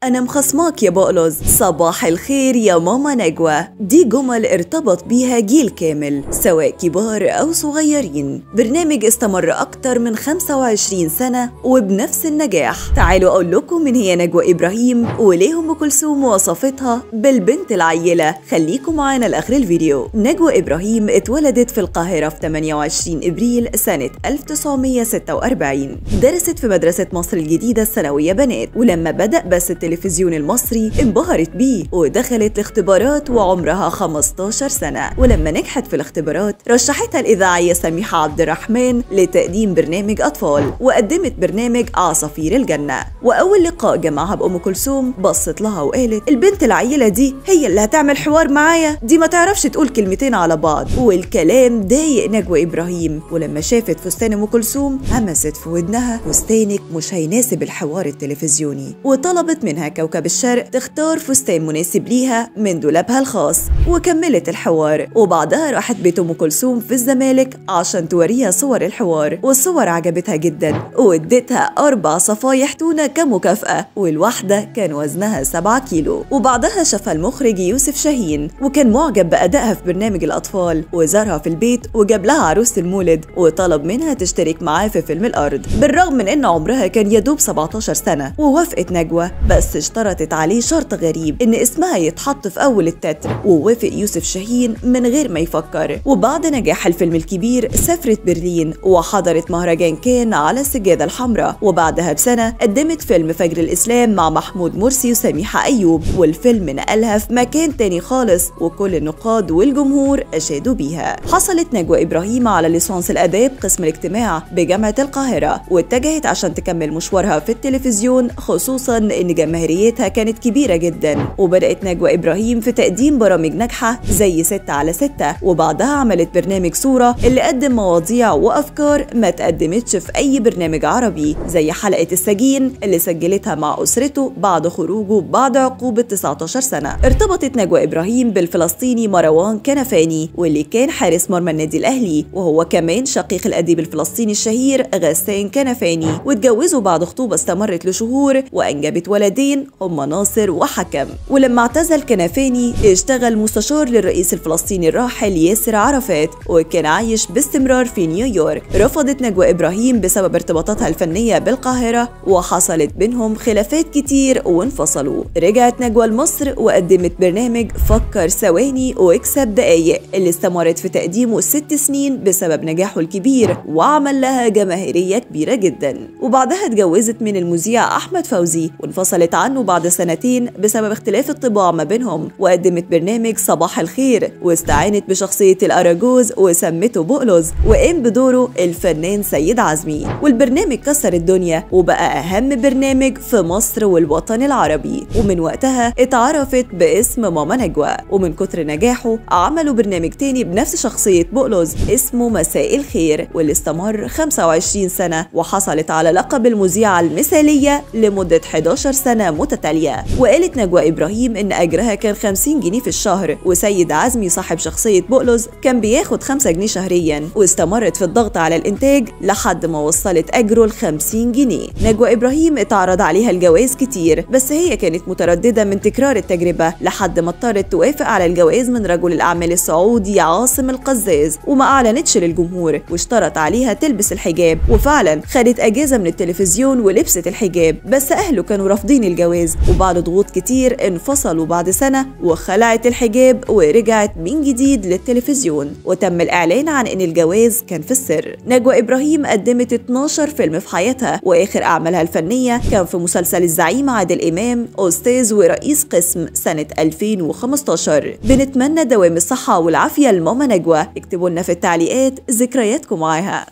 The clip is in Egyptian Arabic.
أنا مخصماك يا بقلز صباح الخير يا ماما نجوى دي جمل ارتبط بيها جيل كامل سواء كبار أو صغيرين برنامج استمر أكتر من 25 سنة وبنفس النجاح تعالوا أقول لكم من هي نجوى إبراهيم وليه أم كلثوم وصفتها بالبنت العيلة خليكم معانا لآخر الفيديو نجوى إبراهيم اتولدت في القاهرة في 28 إبريل سنة 1946 درست في مدرسة مصر الجديدة الثانوية بنات ولما بدأ بس التلفزيون المصري انبهرت بيه ودخلت الاختبارات وعمرها 15 سنة ولما نجحت في الاختبارات رشحتها الإذاعية سميحة عبد الرحمن لتقديم برنامج أطفال وقدمت برنامج عصافير الجنة وأول لقاء جمعها بأم كلثوم بصت لها وقالت البنت العيلة دي هي اللي هتعمل حوار معايا دي ما تعرفش تقول كلمتين على بعض والكلام ضايق نجوى إبراهيم ولما شافت فستان أم كلثوم همست في ودنها فستانك مش هيناسب الحوار التلفزيوني وطلبت منها كوكب الشرق تختار فستان مناسب ليها من دولابها الخاص وكملت الحوار وبعدها راحت بيت ام كلثوم في الزمالك عشان توريها صور الحوار والصور عجبتها جدا واديتها اربع صفايح تونه كمكافاه والواحده كان وزنها 7 كيلو وبعدها شافها المخرج يوسف شاهين وكان معجب بادائها في برنامج الاطفال وزارها في البيت وجاب لها عروسه المولد وطلب منها تشترك معاه في فيلم الارض بالرغم من ان عمرها كان يدوب 17 سنه ووافقت نجوى بس اشترطت عليه شرط غريب ان اسمها يتحط في اول التتر ووافق يوسف شاهين من غير ما يفكر وبعد نجاح الفيلم الكبير سافرت برلين وحضرت مهرجان كان على السجادة الحمراء وبعدها بسنة قدمت فيلم فجر الإسلام مع محمود مرسي وسميحة أيوب والفيلم نقلها في مكان تاني خالص وكل النقاد والجمهور أشادوا بيها حصلت نجوى إبراهيم على ليسانس الآداب قسم الاجتماع بجامعة القاهرة واتجهت عشان تكمل مشوارها في التلفزيون خصوصا إن جماهيريتها كانت كبيرة جدا وبدأت نجوى إبراهيم في تقديم برامج ناجحة زي ستة على ستة وبعدها عملت برنامج صورة اللي قدم مواضيع وأفكار ما تقدمتش في أي برنامج عربي زي حلقة السجين اللي سجلتها مع أسرته بعد خروجه بعد عقوبة 19 سنة ارتبطت نجوى إبراهيم بالفلسطيني مروان كنفاني واللي كان حارس مرمى النادي الأهلي وهو كمان شقيق الأديب الفلسطيني الشهير غسان كنفاني واتجوزوا بعد خطوبة استمرت لشهور وأنجبت ولدين هما ناصر وحكم ولما اعتزل كنفاني اشتغل مستشار للرئيس الفلسطيني الراحل ياسر عرفات وكان عايش باستمرار في نيويورك رفضت نجوى إبراهيم بسبب ارتباطاتها الفنية بالقاهرة وحصلت بينهم خلافات كتير وانفصلوا رجعت نجوى لمصر وقدمت برنامج فكر ثواني واكسب دقايق اللي استمرت في تقديمه ست سنين بسبب نجاحه الكبير وعمل لها جماهيرية كبيرة جدا وبعدها اتجوزت من المذيع أحمد فوزي وانفصلت عنه بعد سنتين بسبب اختلاف الطباع ما بينهم وقدمت برنامج صباح الخير واستعانت بشخصية الأراجوز وسمته بقلز وقام بدوره الفنان سيد عزمي والبرنامج كسر الدنيا وبقى أهم برنامج في مصر والوطن العربي ومن وقتها اتعرفت باسم ماما نجوى ومن كتر نجاحه عملوا برنامج تاني بنفس شخصية بقلز اسمه مساء الخير واللي استمر 25 سنة وحصلت على لقب المذيعة المثالية لمدة 11 سنة متتالية وقالت نجوى إبراهيم إن أجرها كان 50 جنيه في الشهر وسيد عزمي صاحب شخصية بقلز كان بياخد 5 جنيه شهريا واستمرت في الضغط على الإنتاج لحد ما وصلت أجره ل 50 جنيه نجوى إبراهيم اتعرض عليها الجواز كتير بس هي كانت مترددة من تكرار التجربة لحد ما اضطرت توافق على الجواز من رجل الأعمال السعودي عاصم القزاز وما أعلنتش للجمهور واشترط عليها تلبس الحجاب وفعلا خدت أجازة من التلفزيون ولبست الحجاب بس أهله كانوا رافضين الجواز وبعد ضغوط كتير انفصلوا بعد سنة وخلعت الحجاب ورجعت من جديد للتلفزيون وتم الإعلان عن إن الجواز كان في السر نجوى إبراهيم قدمت 12 فيلم في حياتها وآخر أعمالها الفنية كان في مسلسل الزعيم عادل إمام أستاذ ورئيس قسم سنة 2015 بنتمنى دوام الصحة والعافية لماما نجوى اكتبوا لنا في التعليقات ذكرياتكم معاها